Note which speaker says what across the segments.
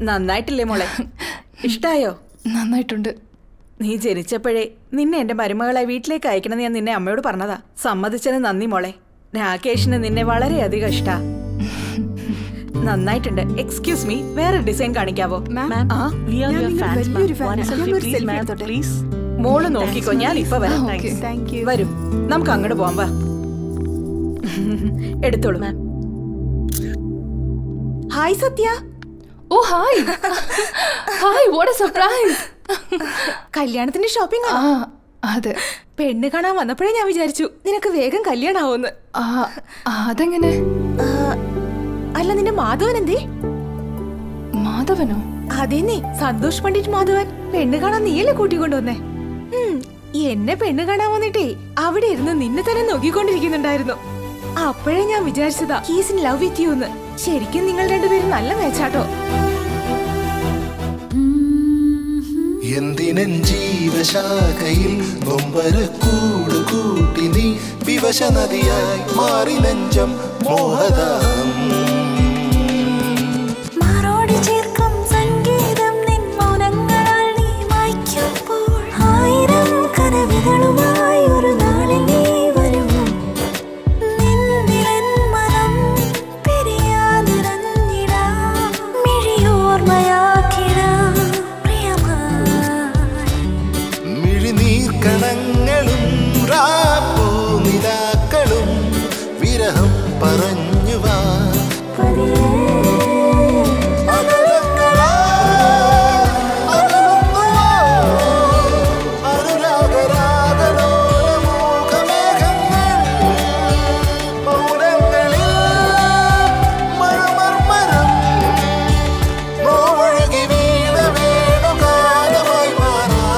Speaker 1: നന്നായിട്ടില്ലേ മോളെ ഇഷ്ടായോ
Speaker 2: നന്നായിട്ടുണ്ട്
Speaker 1: നീ ജനിച്ചപ്പോഴേ നിന്നെ എന്റെ മരുമകളായി വീട്ടിലേക്ക് അയക്കണമെന്ന് ഞാൻ നിന്നെ അമ്മയോട് പറഞ്ഞതാ സമ്മതിച്ചതിന് നന്ദി മോളെ രാകേഷിന് നിന്നെ വളരെയധികം ഇഷ്ടാ നന്നായിട്ടുണ്ട് എക്സ്ക്യൂസ് മീ വേറെ ഡിസൈൻ കാണിക്കാവോ ആ
Speaker 3: We are
Speaker 4: ഞാൻ
Speaker 3: your
Speaker 4: നിങ്ങളുടെ
Speaker 3: fans, ma'am.
Speaker 4: വലിയൊരു
Speaker 3: One
Speaker 4: fans.
Speaker 3: selfie,
Speaker 4: ഞാനൊരു
Speaker 3: please,
Speaker 4: selfie
Speaker 3: ma'am.
Speaker 4: എടുത്തോട്ടെ.
Speaker 3: Please.
Speaker 1: മോള് നോക്കിക്കോ ഞാൻ ഇപ്പൊ വരാം
Speaker 2: ഓക്കെ
Speaker 4: താങ്ക് യു
Speaker 1: വരൂ നമുക്ക് അങ്ങോട്ട് പോവാം വാ എടുത്തോളൂ
Speaker 4: ഹായ് സത്യ
Speaker 2: ഓ hi hi what a surprise
Speaker 4: കല്യാണത്തിന്റെ ഷോപ്പിംഗ്
Speaker 2: ആ
Speaker 4: ആണോ
Speaker 2: അതെ
Speaker 4: പെണ്ണ് കാണാൻ വന്നപ്പോഴേ ഞാൻ വിചാരിച്ചു നിനക്ക് വേഗം കല്യാണാവൂന്ന്
Speaker 2: ആ അതെങ്ങനെ
Speaker 4: ആ, അല്ല നിന്റെ മാധവൻ എന്തേ
Speaker 2: മാധവനോ
Speaker 4: അതേന്നെ സന്തോഷ് പണ്ഡിറ്റ് മാധവൻ പെണ്ണ് കാണാൻ നീയല്ലേ കൂട്ടിക്കൊണ്ടുവന്നേ ഉം, എന്നെ പെണ്ണ് കാണാൻ വന്നിട്ടേ അവിടെ ഇരുന്ന് നിന്നെ തന്നെ നോക്കിക്കൊണ്ടിരിക്കുന്നുണ്ടായിരുന്നു അപ്പോഴേ ഞാൻ വിചാരിച്ചതാ he's in love with you എന്ന് ശരിക്കും നിങ്ങൾ രണ്ടുപേരും നല്ല മേച്ചാട്ടോ
Speaker 5: എന്തിനൻ ജീവശാഖയിൽ നൊമ്പരക്കൂട് കൂട്ടി നീ വിവശ നദിയായി മാറി നെഞ്ചം മോഹദാഹം
Speaker 6: മാറോട് ചേർക്കും സംഗീതം നിൻ മൗനങ്ങളാൽ നീ മായ്ക്കുമ്പോൾ ആയിരം കനവികളുമായി ഒരു നാളിൽ നീ വരുമോ നിന്നിലെൻ മനം പിരിയാതിരഞ്ഞിടാം മിഴിയോർമ്മയാക്കിടാം പ്രിയമായി
Speaker 5: മിഴിനീർക്കണങ്ങളും റാപ്പോ നിലാക്കളും വിരഹം പറഞ്ഞുവാ
Speaker 6: പതിയെ
Speaker 5: അകലങ്ങളാ, അകലുന്നുവോ, അനുരാഗരാഗലോലമൂകമേഘങ്ങൾ, മൗനങ്ങളിൽ മഴമർമരം, നോവൊഴുകി വീണ വേണുഗാനമായി മാറാം.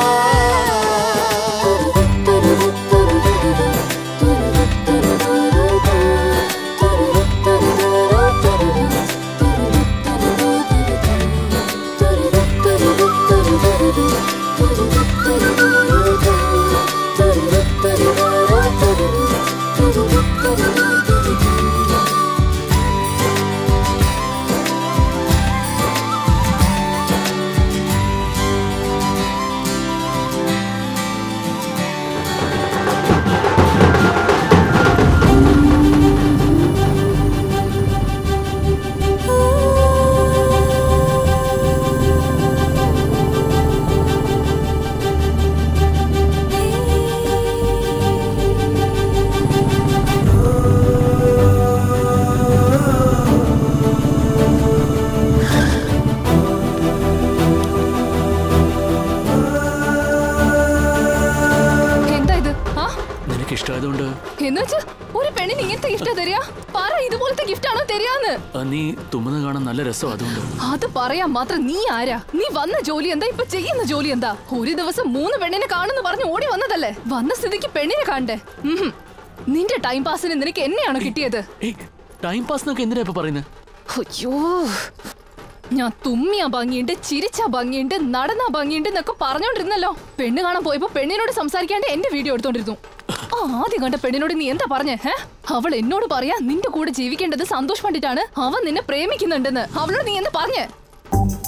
Speaker 2: എന്താ ഇത് ആ
Speaker 7: നിനക്ക് ഇഷ്ടമായതുകൊണ്ട്
Speaker 2: എന്നുവെച്ച് ഒരു പെണ്ണിന് ഇങ്ങനത്തെ ഗിഫ്റ്റ് തരിക പറ ഇതുപോലത്തെ ഗിഫ്റ്റ് ആണോ തരികന്ന്
Speaker 7: ആ, നീ തുമ്മുന്നത് കാണാൻ നല്ല രസം അതുകൊണ്ട്
Speaker 2: അത് പറയാൻ മാത്രം നീ ആരാ നീ വന്ന ജോലി എന്താ ഇപ്പൊ ചെയ്യുന്ന ജോലി എന്താ ഒരു ദിവസം മൂന്ന് പെണ്ണിനെ കാണുന്നു പറഞ്ഞ് ഓടി വന്നതല്ലേ വന്ന സ്ഥിതിക്ക് പെണ്ണിനെ കാണണ്ടേ ഉഹും. നിന്റെ ടൈം പാസിന് നിനക്ക് എന്നെയാണോ കിട്ടിയത്
Speaker 7: ഏയ് ടൈം പാസ് എന്നൊക്കെ എന്തിനാ ഇപ്പൊ പറയുന്നത്
Speaker 2: അയ്യോ ഞാൻ തുമ്മിയാ ഭംഗിയുണ്ട് ചിരിച്ചാ ഭംഗിയുണ്ട് നടന്നാ ഭംഗിയുണ്ട് എന്നൊക്കെ പറഞ്ഞോണ്ടിരുന്നല്ലോ പെണ്ണ് കാണാൻ പോയപ്പോ പെണ്ണിനോട് സംസാരിക്കാണ്ട് എന്റെ വീഡിയോ എടുത്തോണ്ടിരുന്നു ആ ആദ്യം കണ്ട പെണ്ണിനോട് നീ എന്താ പറഞ്ഞേ ഹേ അവൾ എന്നോട് പറയാ നിന്റെ കൂടെ ജീവിക്കേണ്ടത് സന്തോഷ് പണ്ടിട്ടാണ് അവൻ നിന്നെ പ്രേമിക്കുന്നുണ്ടെന്ന് അവളോട് നീ എന്താ പറഞ്ഞേ